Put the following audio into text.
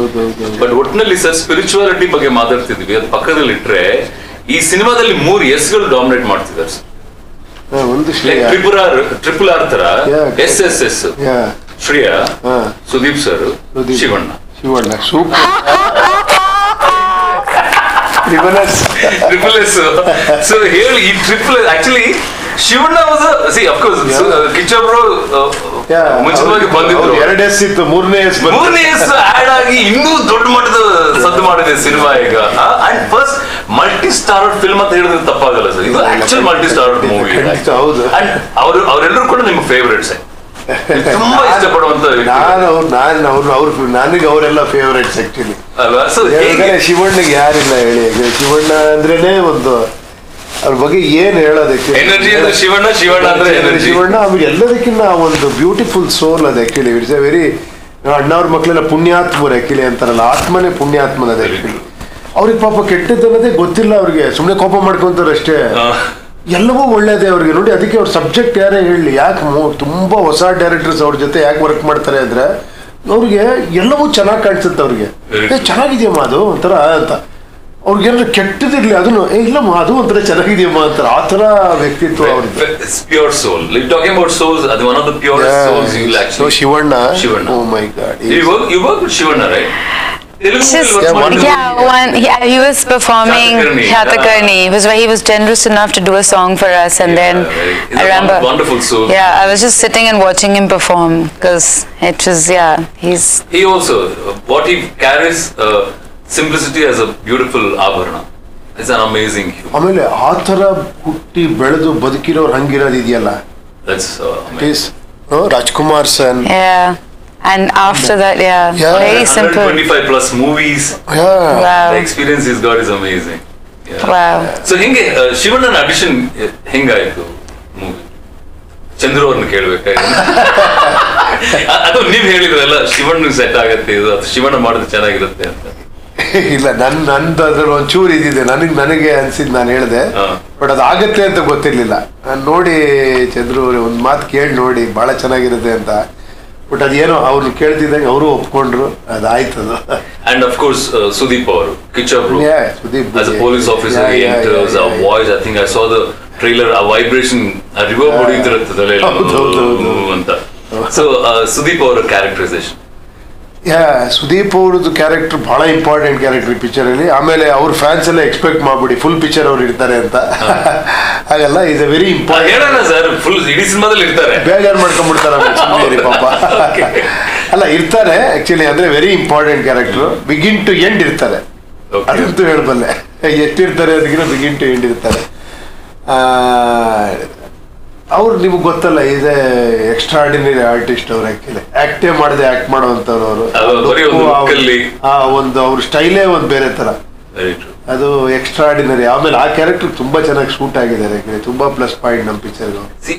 ಹೌದು ಬಟ್ ಒಟ್ಟಿನಲ್ಲಿ sir spirituality ಬಗ್ಗೆ ಮಾತಾಡ್ತಿದ್ವಿ ಅದು ಪಕ್ಕದಲ್ಲಿ ಇಟ್ರೆ ಈ ಸಿನಿಮಾದಲ್ಲಿ ಮೂರು ಎಸ್ ಗಳು ಡಾಮಿನೇಟ್ ಮಾಡ್ತಿದ್ದಾರೆ ಸರ್ ಹಾ, ಒಂದು like Shreya triple R triple R ತರ Yeah, yes yes yes yeah Shreya ಹಾ. Sudeep sir Sudeep. Shivanna Shivanna super triple S so ಹೇಳಿ ಈ triple actually Shivanna was see of course ಕಿಚ್ಚಬ್ರು ಮುಂಚಿತವಾಗಿ ಬಂದಿದ್ರು ಎರಡು ಎಸ್ ಇತ್ತು ಮೂರನೇ ಎಸ್ ಬಂತು ಮೂರನೇ ಎಸ್ ಆಡ್ ಆಗಿ ಇನ್ನೂ ದೊಡ್ಡ ಮಟ್ಟದ ಸದ್ದು ಮಾಡಿದೆ ಸಿನಿಮಾ ಈಗ and first multi star film ಅಂತ ಹೇಳಿದ್ರೆ ತಪ್ಪಾಗಲ್ಲ ಸರ್ ಇದು ಆಕ್ಚುಲ್ ಮಲ್ಟಿ ಸ್ಟಾರ್ ಮೂವಿ ಖಂಡಿತ ಹೌದು. ಅಂಡ್ ಅವರು ಅವರೆಲ್ಲರೂ ಕೂಡ ನಿಮ್ಮ ಫೇವರೇಟ್ಸ್ ತುಂಬಾ ಇಷ್ಟಪಡುವಂತ ವ್ಯಕ್ತಿ. ನಾನು ಅವ್ರು ನಾನು ಅವ್ರು ಅವ್ರು ನನಗೆ ಅವರೆಲ್ಲ ಫೇವರೇಟ್ಸ್ ಆಕ್ಚುಲಿ ಅಲ್ವಾ ಸೊ ಹೇಗೆ ಶಿವಣ್ಣಗೆ ಯಾರಿಲ್ಲ ಹೇಳಿ ಈಗ ಶಿವಣ್ಣ ಅಂದ್ರೇನೆ ಒಂದು ಅವ್ರ ಬಗ್ಗೆ ಏನ್ ಹೇಳೋದಕ್ಕೆ ಎನರ್ಜಿ ಅಂದ್ರೆ ಶಿವಣ್ಣ ಶಿವಣ್ಣ ಅಂದ್ರೆ ಎನರ್ಜಿ ಶಿವಣ್ಣ ಅವ್ರು ಎಲ್ಲದಕ್ಕಿಂತ ಒಂದು ಬ್ಯೂಟಿಫುಲ್ ಸೋಲ್ ಅದು ಆಕ್ಚುಲಿ ಇಟ್ಸ್ ಎ ವೆರಿ ಅಣ್ಣವ್ರ ಮಕ್ಕಳೆಲ್ಲ ಪುಣ್ಯಾತ್ಮರು ಆಕ್ಚುಲಿ ಅಂತಾರಲ್ಲ ಆತ್ಮನೇ ಪುಣ್ಯಾತ್ಮನ ಅದು ಆಕ್ಚುಲಿ ಅವ್ರಿಗೆ ಪಾಪ ಕೆಟ್ಟದ್ದು ಅನ್ನೋದೇ ಗೊತ್ತಿಲ್ಲ ಅವ್ರಿಗೆ ಸುಮ್ಮನೆ ಕೋಪ ಮಾಡ್ಕೊಂತಾರೆ ಅಷ್ಟೇ ಎಲ್ಲವೂ ಒಳ್ಳೇದೇ ಅವ್ರಿಗೆ ನೋಡಿ ಅದಕ್ಕೆ ಅವ್ರ ಸಬ್ಜೆಕ್ಟ್ ಯಾರೇ ಹೇಳಲಿ ಯಾಕೆ ತುಂಬಾ ಹೊಸ ಡೈರೆಕ್ಟರ್ಸ್ ಅವ್ರ ಜೊತೆ ಯಾಕೆ ವರ್ಕ್ ಮಾಡ್ತಾರೆ ಅಂದ್ರೆ ಅವ್ರಿಗೆ ಎಲ್ಲವೂ ಚೆನ್ನಾಗಿ ಕಾಣಿಸುತ್ತೆ ಅವ್ರಿಗೆ Very ಏ ಚೆನ್ನಾಗಿದೆಯಮ್ಮ ಅದು ಒಂಥರ ಅಂತ ಅವ್ರಿಗೇನಾದ್ರು ಕೆಟ್ಟದಿರ್ಲಿ ಅದನ್ನು ಏ ಇಲ್ಲಮ್ಮ ಅದು ಒಂಥರ ಚೆನ್ನಾಗಿದೆಯಮ್ಮ ಅಂತಾರೆ ಆ ಥರ ವ್ಯಕ್ತಿತ್ವ ಅವ್ರದ್ದು pure soul talking about souls ಅದು one of the pure souls you will so actually Shivanna Shivanna. Oh my god You work, you work with Shivana, right? Telugu It's just, movie Yeah, was one- yeah, one, yeah, he was performing Shatakarni, Shatakarni. He was he was generous enough to do a song for us, and Yeah, then very- he's I a remember. won- wonderful soul. Yeah, I was just sitting and watching him perform because it was yeah, he's He also, uh, what he carries, uh, simplicity as a beautiful abharana. It's an amazing human. ಆಮೇಲೆ ಆ ಥರ ಹುಟ್ಟಿ ಬೆಳೆದು ಬದುಕಿರೋರು ಹಂಗಿರೋದು ಇದೆಯಲ್ಲ That's uh, it amazing. Is Rajkumar son yeah, and after that yeah, Yeah. very simple. 125 plus movies. Wow, The experience he's got is amazing. Yeah. wow. So ಹಿಂಗೆ ಆ, ಶಿವಣ್ಣನ audition ಹೆಂಗಾಯ್ತು ಮೂವಿ ಚಂದ್ರು ಅವ್ರನ್ನ ಕೇಳ್ಬೇಕಾಯ್ತು ಅದು ನೀವ್ ಹೇಳಿದ್ರಲ್ಲ ಶಿವಣ್ಣ ಸೆಟ್ ಆಗತ್ತೆ ಇದು ಅದು ಶಿವಣ್ಣ ಮಾಡಿದ್ರೆ ಚೆನ್ನಾಗಿರುತ್ತೆ ಅಂತ ಇಲ್ಲ ನನ್ ನಂದು ಅದ್ರಲ್ಲಿ ಒಂಚೂರು ಇದಿದೆ ನನಗೆ ನನಗೆ ಅನ್ಸಿದ್ ನಾನು ಹೇಳಿದೆ ಹಾ. ಬಟ್ ಅದು ಆಗತ್ತೆ ಅಂತ ಗೊತ್ತಿರ್ಲಿಲ್ಲ ನಾನು ನೋಡಿ ಚಂದ್ರು ಒಂದು ಮಾತು ಕೇಳಿ ನೋಡಿ ಬಹಳ ಚೆನ್ನಾಗಿರುತ್ತೆ ಅಂತ ಬಟ್ ಅದೇನೋ ಅವ್ರು ಕೇಳ್ತಿದ್ದಂಗೆ ಅವರು ಒಪ್ಕೊಂಡ್ರು ಅದಾಯ್ತು ಅದು ಅಂಡ್ ಅಫ್ ಕೋರ್ಸ್ ಸುದೀಪ್ ಅವರು ಕಿಚ್ಚಬ್ರು Yeah, Sudeep as a police officer Yeah, he yeah, enters yeah, a yeah, voice i think i saw the trailer a vibration a river ಹೊಡಿತಿರುತ್ತೆ ತಲೆಯಲ್ಲಿ ಹೌದು, ಹೌದು, ಹೌದು. ಅಂತ ಸೊ ಸುದೀಪ್ ಅವರ ಕ್ಯಾರೆಕ್ಟರೈಸೇಷನ್ ಯಾ ಸುದೀಪ್ ಅವ್ರದ್ದು ಕ್ಯಾರೆಕ್ಟರ್ ಬಹಳ ಇಂಪಾರ್ಟೆಂಟ್ ಕ್ಯಾರೆಕ್ಟರ್ ಪಿಕ್ಚರ್ ಅಲ್ಲಿ ಆಮೇಲೆ ಅವ್ರ ಫ್ಯಾನ್ಸ್ ಎಲ್ಲ ಎಕ್ಸ್ಪೆಕ್ಟ್ ಮಾಡ್ಬಿಡಿ ಫುಲ್ ಪಿಕ್ಚರ್ ಅವ್ರು ಇರ್ತಾರೆ ಅಂತ ಹಾಗಲ್ಲ ಇಸ್ ಅ ವೆರಿ ಇಂಪಾರ್ಟೆಂಟ್ ಹೇಳೋಣ ಸರ್ ಫುಲ್ ಇಡೀ ಸಿನಿಮಾದಲ್ಲಿ ಇರ್ತಾರೆ ಬೇಜಾರು ಮಾಡ್ಕೊಂಡ್ಬಿಡ್ತಾರೆ ಆಮೇಲೆ ಸುಮ್ನೆ ಇರಿ ಪಾಪ Okay. ಅಲ್ಲ ಇರ್ತಾರೆ ಆಕ್ಚುಲಿ ಅಂದ್ರೆ very important character begin to end ಇರ್ತಾರೆ Okay. ಅದಂತೂ ಹೇಳ್ಬಲ್ಲೆ ಎಷ್ಟಿರ್ತಾರೆ ಅದಕ್ಕಿಂತ ಬಿಗಿನ್ ಟು ಎಂಡ್ ಇರ್ತಾರೆ ಅವ್ರು ನಿಮ್ಗೆ ಗೊತ್ತಲ್ಲ ಇದೆ ಎಕ್ಸ್ಟ್ರಾರ್ಡಿನರಿ ಆರ್ಟಿಸ್ಟ್ ಅವ್ರು ಆಕ್ಚುಲಿ ಆಕ್ಟೇ ಮಾಡದೆ ಆಕ್ಟ್ ಮಾಡುವಂತವ್ರು ಅವರು ಅದು ಬರೀ ಒಂದು look ಅಲ್ಲಿ. ಆ ಒಂದು ಅವ್ರ ಸ್ಟೈಲೇ ಒಂದು ಬೇರೆ ತರ ವೆರಿ ಟ್ರೂ ಅದು ಎಕ್ಸ್ಟ್ರಾರ್ಡಿನರಿ ಆಮೇಲೆ ಆ ಕ್ಯಾರೆಕ್ಟರ್ ತುಂಬಾ ಚೆನ್ನಾಗಿ ಶೂಟ್ ಆಗಿದ್ದಾರೆ ತುಂಬಾ ಪ್ಲಸ್ ಪಾಯಿಂಟ್ ನಮ್ಮ ಪಿಕ್ಚರ್ಗೆ ಸಿ